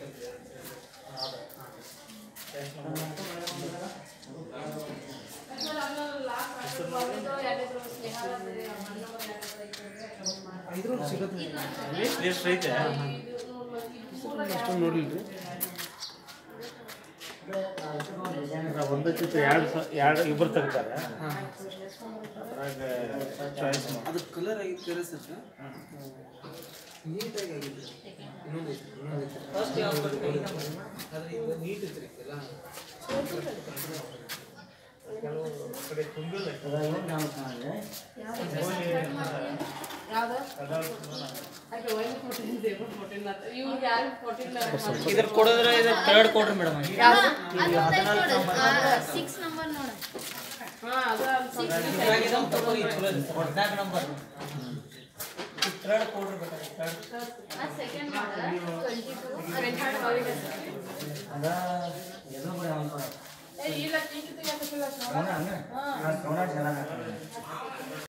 ಐದ್ರೊಳಗೆ ಸಿಗತ್ತೆ ಎಷ್ಟು ಐತೆ ಅಷ್ಟೊಂದು ನೋಡಿಲ್ರಿ ಒಂದು ಚಿತ್ರ ಎರಡು ಸ ಎರಡು ಇಬ್ಬರು ತೆಗ್ದಾರೆ ಅದ್ರಾಗ ಚಾಯ್ಸ್ ಅದು ಕಲರ್ ಆಗಿತ್ತು ಕರೆ ಸರ್ ನೀಟಾಗಿ ಆಗಿದೆ ಇನ್ನೊಂದು ಐತಿ ಇನ್ನೊಂದು ಐತಿ ಫಸ್ಟ್ ಯಾವ ಆದ್ರೆ ಇದು ನೀಟ್ ಐತ್ರಿ ಎಲ್ಲ ಕೆಲವು ಕಡೆ ತುಂಬಿಲ್ಲ ಇದ್ರ ಕೊಡಿದ್ರೆ ಇದು ಥರ್ಡ್ ಕೊಡ್ರಿ ಮೇಡಮ್ ಸಿಕ್ಸ್ ನಂಬರ್ ನೋಡ ಇದೊಂದು ತಗೋರಿ ಚಲೋ ಇದೆ ಹದಿನಾಲ್ಕು ನಂಬರ್ ಥರ್ಡ್ ಕೊಡ್ರಿ ಬೇಕಾದ್ರೆ ಥರ್ಡ್ ಸೆಕೆಂಡ್ ಟ್ವೆಂಟಿ ಟು ಇಲ್ಲ